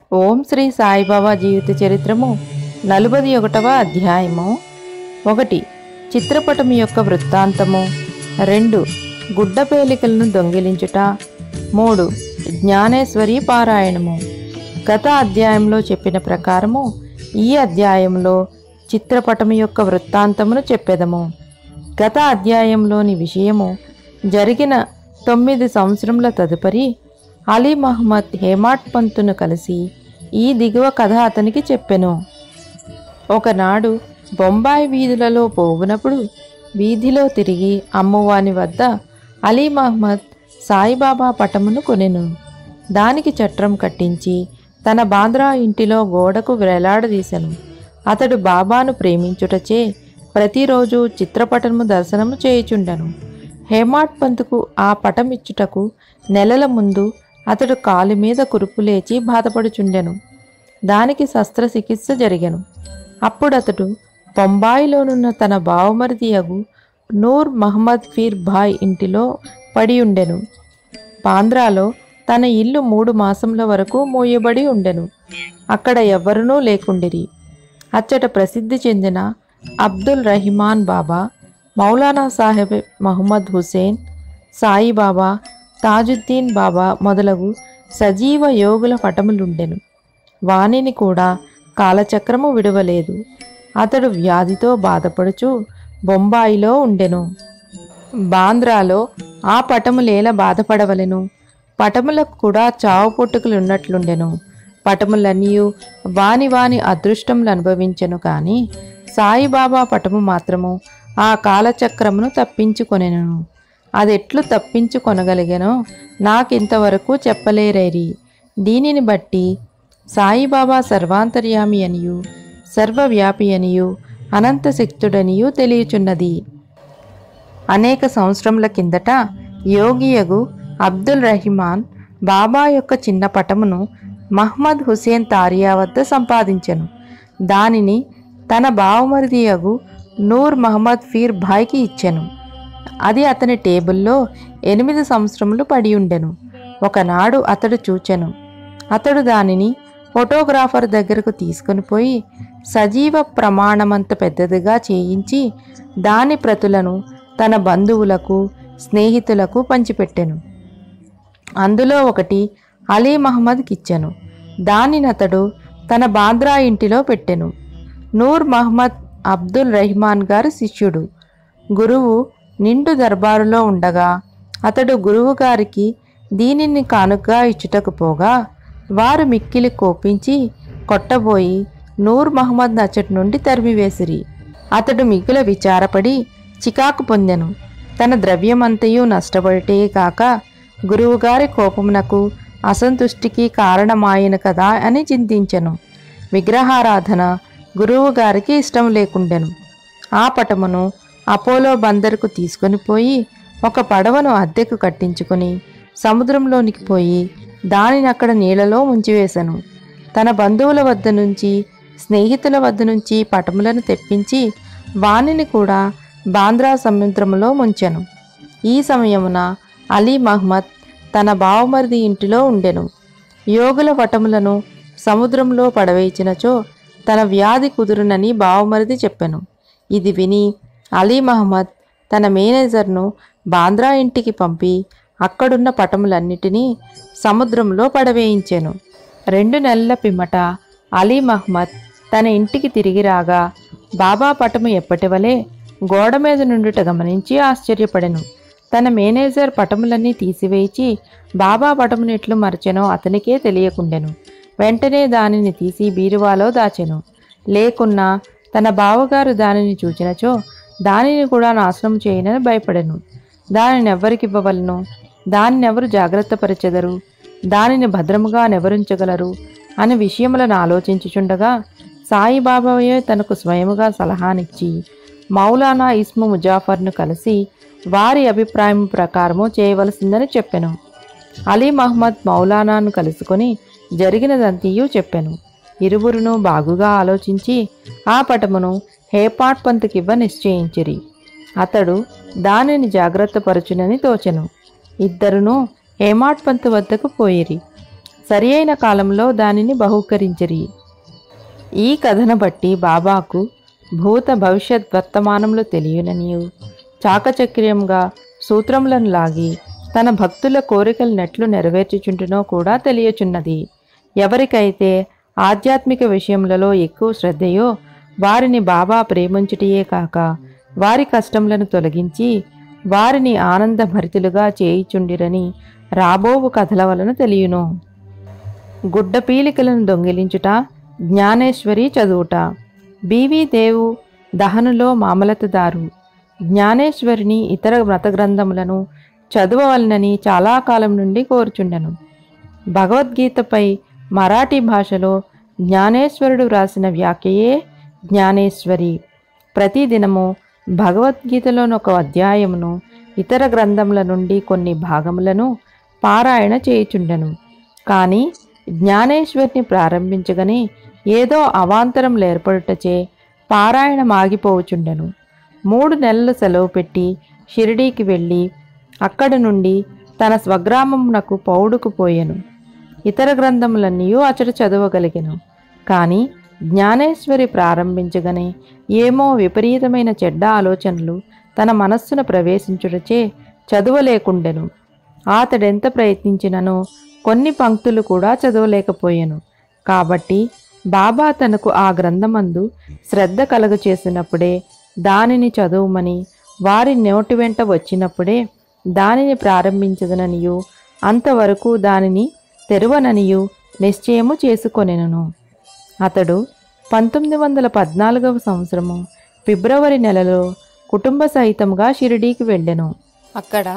ఓం శ్రీ సాయిబాబా జీవిత చరిత్రము నలుబది ఒకటవ అధ్యాయము ఒకటి చిత్రపటం యొక్క వృత్తాంతము రెండు గుడ్డపేలికలను దొంగిలించుట మూడు జ్ఞానేశ్వరి పారాయణము గత అధ్యాయంలో చెప్పిన ప్రకారము ఈ అధ్యాయంలో చిత్రపటం యొక్క వృత్తాంతమును చెప్పెదము గత అధ్యాయంలోని విషయము జరిగిన తొమ్మిది సంవత్సరముల తదుపరి అలీ మహమ్మద్ హేమాట్ పంతును కలిసి ఈ దిగువ కథ అతనికి చెప్పెను ఒకనాడు బొంబాయి వీధులలో పోవునప్పుడు వీధిలో తిరిగి అమ్మవాని వద్ద అలీ మహమ్మద్ సాయిబాబా పటమును కొనెను దానికి చట్రం కట్టించి తన బాంద్రా ఇంటిలో గోడకు వేలాడదీసెను అతడు బాబాను ప్రేమించుటచే ప్రతిరోజు చిత్రపటము దర్శనము చేయుచుండెను హేమాట్ పంతుకు ఆ పటమిచ్చుటకు నెలల ముందు అతడు కాలు మీద కురుపు లేచి బాధపడుచుండెను దానికి శస్త్రచికిత్స జరిగెను అప్పుడతడు బొంబాయిలోనున్న తన బావమరిది అగు నూర్ మహమ్మద్ ఫీర్ భాయ్ ఇంటిలో పడి ఉండెను బాంద్రాలో తన ఇల్లు మూడు మాసముల వరకు మూయబడి ఉండెను అక్కడ ఎవ్వరునూ లేకుండిరి అచ్చట ప్రసిద్ధి చెందిన అబ్దుల్ రహిమాన్ బాబా మౌలానా సాహెబ్ మహమ్మద్ హుసేన్ సాయిబాబా తాజుద్దీన్ బాబా మొదలగు సజీవ యోగుల పటములుండెను వాణిని కూడా కాలచక్రము విడవలేదు అతడు వ్యాధితో బాధపడుచు బొంబాయిలో ఉండెను బాంద్రాలో ఆ పటములేల బాధపడవలెను పటములకు కూడా చావు పుట్టుకలు ఉన్నట్లుండెను పటములన్నీ వాని వాని అదృష్టములు అనుభవించెను కానీ సాయిబాబా పటము మాత్రము ఆ కాలచక్రమును తప్పించుకొనెను అదెట్లు తప్పించుకొనగలిగెనో నాకింతవరకు చెప్పలేరేరి దీనిని బట్టి సాయిబాబా సర్వాంతర్యామి అనియు సర్వవ్యాపి అనియు అనంత శక్తుడనియు తెలియచున్నది అనేక సంవత్సరముల కిందట యోగియగు అబ్దుల్ రహిమాన్ బాబా యొక్క చిన్న పటమును మహ్మద్ హుసేన్ తారియా వద్ద సంపాదించెను దానిని తన బావమరిదియగు నూర్ మహమ్మద్ ఫీర్ భాయ్కి ఇచ్చెను అది అతని టేబుల్లో ఎనిమిది సంవత్సరములు పడి ఉండెను ఒకనాడు అతడు చూచెను అతడు దానిని ఫోటోగ్రాఫర్ దగ్గరకు తీసుకొని పోయి సజీవ ప్రమాణమంత పెద్దదిగా చేయించి దాని ప్రతులను తన బంధువులకు స్నేహితులకు పంచిపెట్టెను అందులో ఒకటి అలీ మహమ్మద్కి ఇచ్చెను దానిని అతడు తన బాంద్రా ఇంటిలో పెట్టెను నూర్ మహమ్మద్ అబ్దుల్ రెహమాన్ గారి శిష్యుడు గురువు నిండు దర్బారులో ఉండగా అతడు గురువు గారికి దీనిని కానుకగా ఇచ్చుటకు పోగా వారు మిక్కిలి కోపించి కొట్టబోయి నూర్ మహమ్మద్ నచ్చటి నుండి తరిమివేసిరి అతడు మిగుల విచారపడి చికాకు పొందెను తన ద్రవ్యమంతయు నష్టపడితే కాక గురువుగారి కోపమునకు అసంతుష్టికి కారణమాయను కదా అని చింతించెను విగ్రహారాధన గురువు గారికి ఇష్టం లేకుండెను ఆ పటమును అపోలో బందరుకు తీసుకొని పోయి ఒక పడవను అద్దెకు కట్టించుకొని సముద్రంలోనికి పోయి దానిని అక్కడ నీళ్ళలో ముంచివేశను తన బంధువుల వద్ద నుంచి స్నేహితుల వద్ద నుంచి పటములను తెప్పించి వానిని కూడా బాంద్రా సముద్రములో ముంచెను ఈ సమయమున అలీ మహ్మద్ తన బావమరిది ఇంటిలో ఉండెను యోగుల పటములను సముద్రంలో పడవేచినచో తన వ్యాధి కుదురునని బావమరిది చెప్పెను ఇది విని అలీ మహమ్మద్ తన మేనేజర్ను బాంద్రా ఇంటికి పంపి అక్కడున్న పటములన్నిటినీ సముద్రంలో పడవేయించెను రెండు నెలల పిమ్మట అలీ మహ్మద్ తన ఇంటికి తిరిగి రాగా బాబా పటము ఎప్పటివలే గోడ మీద నుండుట గమనించి ఆశ్చర్యపడెను తన మేనేజర్ పటములన్నీ తీసివేయించి బాబా పటమును ఎట్లు మరచెనో అతనికే తెలియకుండెను వెంటనే దానిని తీసి బీరువాలో దాచెను లేకున్నా తన బావగారు దానిని చూచినచో దానిని కూడా నాశనం చేయనని భయపడెను దానిని ఎవరికివ్వవలను దానినెవరు జాగ్రత్తపరచెదరు దానిని భద్రముగా నెవరించగలరు అనే విషయములను ఆలోచించుచుండగా సాయిబాబాయే తనకు స్వయముగా సలహానిచ్చి మౌలానా ఇస్ము ముజాఫర్ను కలిసి వారి అభిప్రాయం ప్రకారము చేయవలసిందని చెప్పెను అలీ మహమ్మద్ మౌలానాను కలుసుకొని జరిగినదంతయు చెప్పెను ఇరువురును బాగుగా ఆలోచించి ఆ పటమును హేపాట్ పంతుకివ్వ నిశ్చయించిరి అతడు దానిని జాగ్రత్తపరచునని తోచెను ఇద్దరును హేమాట్ పంతు వద్దకు పోయిరి సరి అయిన కాలంలో దానిని బహూకరించిరి ఈ కథను బట్టి బాబాకు భూత భవిష్యత్ వర్తమానములు తెలియననియు చాకచక్ర్యంగా సూత్రములను లాగి తన భక్తుల కోరికలు నెట్లు నెరవేర్చుచుంటునో కూడా తెలియచున్నది ఎవరికైతే ఆధ్యాత్మిక విషయములలో ఎక్కువ శ్రద్ధయో వారిని బాబా ప్రేమించుటయే కాక వారి కష్టములను తొలగించి వారిని ఆనందభరితులుగా చేయిచుండిరని రాబోవు కథల వలన తెలియను గుడ్డ పీలికలను దొంగిలించుట జ్ఞానేశ్వరి చదువుట బీవీ దేవు దహనులో మామలతదారు జ్ఞానేశ్వరిని ఇతర మత గ్రంథములను చదవవలనని చాలా కాలం నుండి కోరుచుండెను భగవద్గీతపై మరాఠీ భాషలో జ్ఞానేశ్వరుడు వ్రాసిన వ్యాఖ్యయే జ్ఞానేశ్వరి ప్రతిదినము భగవద్గీతలోని ఒక అధ్యాయమును ఇతర గ్రంథముల నుండి కొన్ని భాగములను పారాయణ చేయుచుండెను కానీ జ్ఞానేశ్వరిని ప్రారంభించగానే ఏదో అవాంతరం ఏర్పడుటచే పారాయణం ఆగిపోవుచుండెను మూడు నెలలు సెలవు పెట్టి షిరిడీకి వెళ్ళి అక్కడ నుండి తన స్వగ్రామమునకు పౌడుకు పోయెను ఇతర గ్రంథములన్నీ అచట చదవగలిగెను కానీ జ్ఞానేశ్వరి ప్రారంభించగానే ఏమో విపరీతమైన చెడ్డ ఆలోచనలు తన మనస్సును ప్రవేశించుటచే చదవలేకుండెను అతడెంత ప్రయత్నించిననో కొన్ని పంక్తులు కూడా చదవలేకపోయాను కాబట్టి బాబా తనకు ఆ గ్రంథమందు శ్రద్ధ కలుగచేసినప్పుడే దానిని చదువుమని వారి నోటి వెంట వచ్చినప్పుడే దానిని ప్రారంభించదననియు అంతవరకు దానిని తెరవననియు నిశ్చయము చేసుకొనెను అతడు పంతొమ్మిది వందల పద్నాలుగవ సంవత్సరము ఫిబ్రవరి నెలలో కుటుంబ సహితంగా షిరిడీకి వెళ్ళెను అక్కడ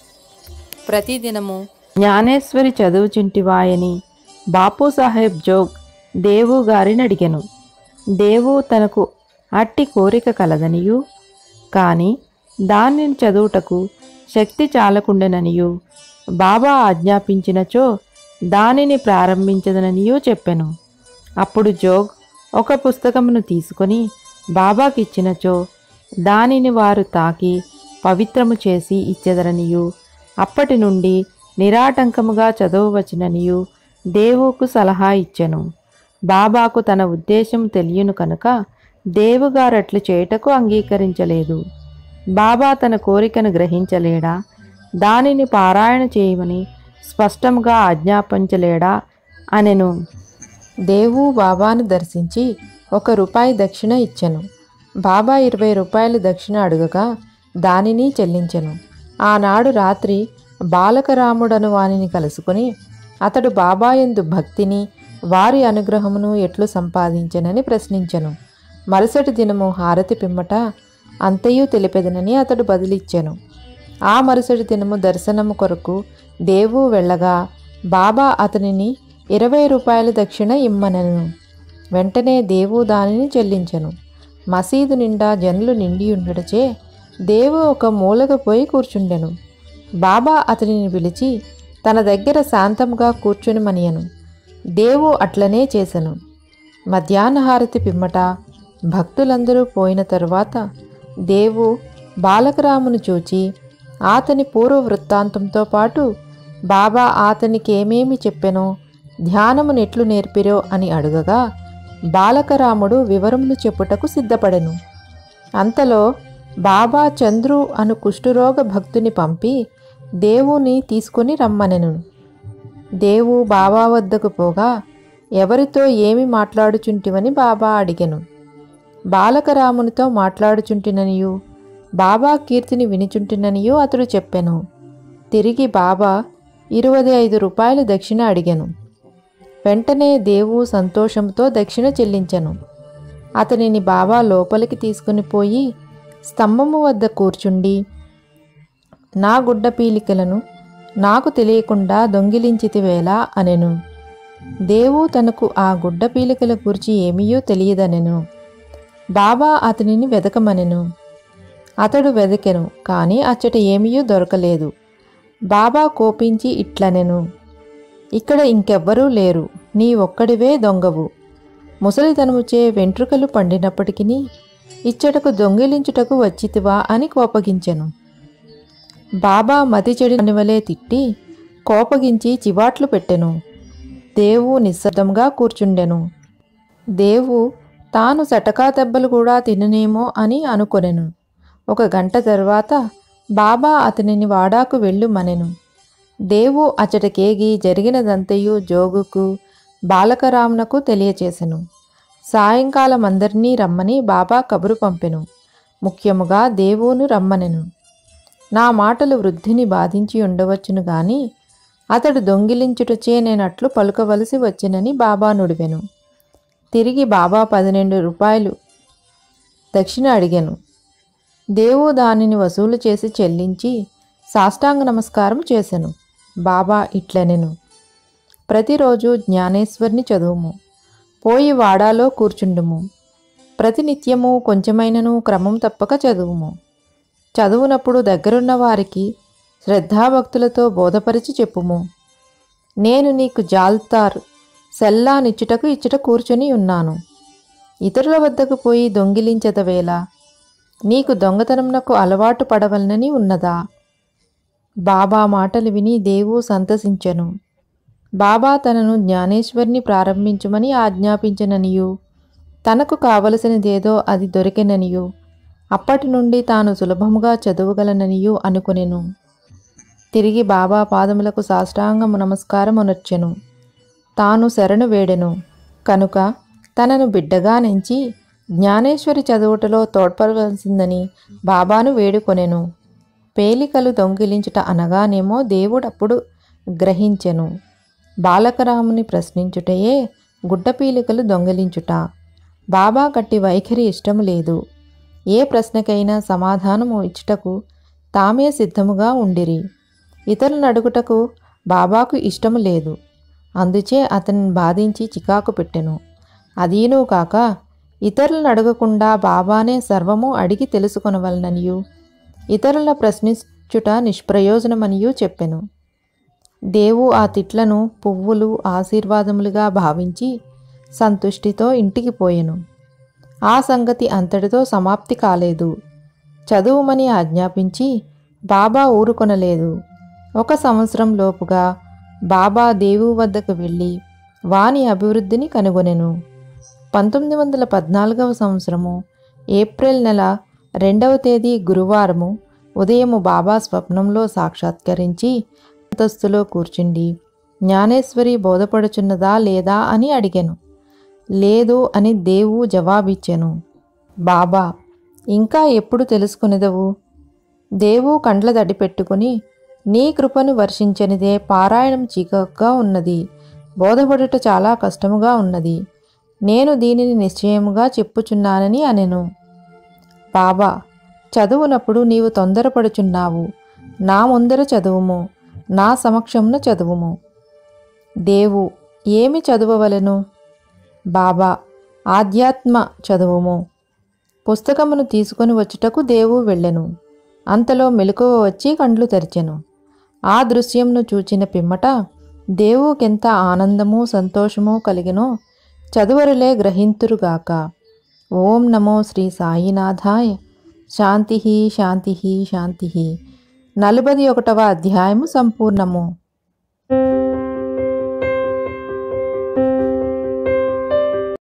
ప్రతిదినము జ్ఞానేశ్వరి చదువుచుంటివాయని బాపు సాహెబ్ జోగ్ దేవు గారిని అడిగెను దేవు తనకు అట్టి కోరిక కలదనియు కాని దానిని చదువుటకు శక్తి చాలకుండెననియు బాబా ఆజ్ఞాపించినచో దానిని ప్రారంభించదననియూ చెప్పెను అప్పుడు జోగ్ ఒక పుస్తకమును తీసుకొని బాబాకిచ్చినచో దానిని వారు తాకి పవిత్రము చేసి ఇచ్చెదరనియు అప్పటి నుండి నిరాటంకముగా చదవవచ్చుననియు దేవుకు సలహా ఇచ్చెను బాబాకు తన ఉద్దేశం తెలియను కనుక దేవుగారట్లు చేయుటకు అంగీకరించలేదు బాబా తన కోరికను గ్రహించలేడా దానిని పారాయణ చేయమని స్పష్టంగా ఆజ్ఞాపించలేడా అనెను దేవు బాబాను దర్శించి ఒక రూపాయి దక్షిణ ఇచ్చెను బాబా ఇరవై రూపాయలు దక్షిణ అడుగగా దానిని చెల్లించెను ఆనాడు రాత్రి బాలకరాముడను వానిని కలుసుకుని అతడు బాబాయందు భక్తిని వారి అనుగ్రహమును ఎట్లు సంపాదించెనని ప్రశ్నించెను మరుసటి దినము హారతి పిమ్మట అంతయు తెలిపెదనని అతడు బదిలిచ్చెను ఆ మరుసటి దినము దర్శనము కొరకు దేవు వెళ్ళగా బాబా అతనిని ఇరవై రూపాయల దక్షిణ ఇమ్మనెను వెంటనే దేవు దానిని చెల్లించెను మసీదు నిండా జనులు నిండి ఉండడచే దేవు ఒక మూలకు పోయి కూర్చుండెను బాబా అతనిని పిలిచి తన దగ్గర శాంతంగా కూర్చుని మనియను దేవు అట్లనే చేసెను మధ్యాహ్న హారతి పిమ్మట భక్తులందరూ పోయిన తరువాత దేవు బాలకరామును చూచి అతని పూర్వ వృత్తాంతంతో పాటు బాబా అతనికి ఏమేమి చెప్పెనో ధ్యానము నెట్లు నేర్పిరో అని అడుగగా బాలకరాముడు వివరములు చెప్పుటకు సిద్ధపడెను అంతలో బాబా చంద్రు అను కుష్ఠరోగ భక్తుని పంపి దేవుని తీసుకుని రమ్మనెను దేవు బాబా వద్దకు పోగా ఎవరితో ఏమి మాట్లాడుచుంటివని బాబా అడిగెను బాలకరామునితో మాట్లాడుచుంటిననియు బాబా కీర్తిని వినిచుంటిననియు అతడు చెప్పెను తిరిగి బాబా ఇరవై ఐదు రూపాయలు దక్షిణ అడిగెను వెంటనే దేవు సంతోషంతో దక్షిణ చెల్లించెను అతనిని బాబా లోపలికి తీసుకుని పోయి స్తంభము వద్ద కూర్చుండి నా గుడ్డ పీలికలను నాకు తెలియకుండా దొంగిలించితివేలా అనెను దేవు తనకు ఆ గుడ్డ పీలికల గురించి ఏమీయూ తెలియదనెను బాబా అతనిని వెదకమనెను అతడు వెదకెను కానీ అచ్చట ఏమీయూ దొరకలేదు బాబా కోపించి ఇట్లనెను ఇక్కడ ఇంకెవ్వరూ లేరు నీ ఒక్కడివే దొంగవు ముసలితనముచే వెంట్రుకలు పండినప్పటికీ ఇచ్చటకు దొంగిలించుటకు వచ్చితివా అని కోపగించెను బాబా మతి చెడి వలె తిట్టి కోపగించి చివాట్లు పెట్టెను దేవు నిశ్శబ్దంగా కూర్చుండెను దేవు తాను సటకా దెబ్బలు కూడా తిననేమో అని అనుకొనెను ఒక గంట తర్వాత బాబా అతనిని వాడాకు వెళ్ళుమనెను దేవు అచటకేగి జరిగినదంతయు జోగుకు బాలకరామునకు తెలియచేసెను సాయంకాలం అందరినీ రమ్మని బాబా కబురు పంపెను ముఖ్యముగా దేవును రమ్మనెను నా మాటలు వృద్ధిని బాధించి ఉండవచ్చును గాని అతడు దొంగిలించుటచే నేనట్లు పలుకవలసి వచ్చినని బాబా నుడివెను తిరిగి బాబా పన్నెండు రూపాయలు దక్షిణ అడిగాను దేవు దానిని వసూలు చేసి చెల్లించి సాష్టాంగ నమస్కారం చేసెను బాబా ఇట్లనెను ప్రతిరోజు జ్ఞానేశ్వర్ని చదువుము పోయి వాడాలో కూర్చుండుము ప్రతినిత్యము కొంచెమైనను క్రమం తప్పక చదువుము చదువునప్పుడు దగ్గరున్న వారికి శ్రద్ధాభక్తులతో బోధపరిచి చెప్పుము నేను నీకు జాల్తార్ సెల్లానిచ్చుటకు ఇచ్చుట కూర్చొని ఉన్నాను ఇతరుల వద్దకు పోయి దొంగిలించదవేళ నీకు దొంగతనంనకు అలవాటు పడవలనని ఉన్నదా బాబా మాటలు విని దేవు సంతసించెను బాబా తనను జ్ఞానేశ్వర్ని ప్రారంభించమని ఆజ్ఞాపించననియు తనకు కావలసినదేదో అది దొరికెననియు అప్పటి నుండి తాను సులభముగా చదవగలననియు అనుకునెను తిరిగి బాబా పాదములకు సాష్టాంగము నమస్కారమునొచ్చెను తాను శరణు వేడెను కనుక తనను బిడ్డగా నుంచి జ్ఞానేశ్వరి చదువుటలో తోడ్పడవలసిందని బాబాను వేడుకొనెను పేలికలు దొంగిలించుట అనగానేమో దేవుడప్పుడు గ్రహించెను బాలకరాముని ప్రశ్నించుటయే గుడ్డపీలికలు దొంగిలించుట బాబా గట్టి వైఖరి ఇష్టము లేదు ఏ ప్రశ్నకైనా సమాధానము ఇచ్చుటకు తామే సిద్ధముగా ఉండిరి ఇతరులను అడుగుటకు బాబాకు ఇష్టము లేదు అందుచే అతనిని బాధించి చికాకు పెట్టెను అదీనూ కాక ఇతరులను అడగకుండా బాబానే సర్వము అడిగి తెలుసుకొనవలననియు ఇతరుల ప్రశ్నించుట నిష్ప్రయోజనమనియూ చెప్పెను దేవు ఆ తిట్లను పువ్వులు ఆశీర్వాదములుగా భావించి సంతుష్టితో ఇంటికి పోయెను ఆ సంగతి అంతటితో సమాప్తి కాలేదు చదువుమని ఆజ్ఞాపించి బాబా ఊరుకొనలేదు ఒక సంవత్సరం లోపుగా బాబా దేవు వద్దకు వెళ్ళి వాని అభివృద్ధిని కనుగొనెను పంతొమ్మిది వందల పద్నాలుగవ సంవత్సరము ఏప్రిల్ నెల రెండవ తేదీ గురువారము ఉదయము బాబా స్వప్నంలో సాక్షాత్కరించి అంతస్తులో కూర్చుండి జ్ఞానేశ్వరి బోధపడుచున్నదా లేదా అని అడిగాను లేదు అని దేవు జవాబిచ్చెను బాబా ఇంకా ఎప్పుడు తెలుసుకునేదవు దేవు కండ్ల దడి పెట్టుకుని నీ కృపను వర్షించనిదే పారాయణం చీకగా ఉన్నది బోధపడుట చాలా కష్టముగా ఉన్నది నేను దీనిని నిశ్చయముగా చెప్పుచున్నానని అనెను బాబా చదువునప్పుడు నీవు తొందరపడుచున్నావు నా ముందర చదువుము నా సమక్షమున చదువుము దేవు ఏమి చదువవలెను బాబా ఆధ్యాత్మ చదువుము పుస్తకమును తీసుకొని వచ్చుటకు దేవు వెళ్ళెను అంతలో మెలకువ వచ్చి కండ్లు తెరిచెను ఆ దృశ్యంను చూచిన పిమ్మట దేవుకెంత ఆనందము సంతోషము కలిగినో చదువరులే గ్రహింతురుగాక ఓం నమో శ్రీ సాయినాథాయ శాంతి శాంతి శాంతి నలభై ఒకటవ అధ్యాయము సంపూర్ణము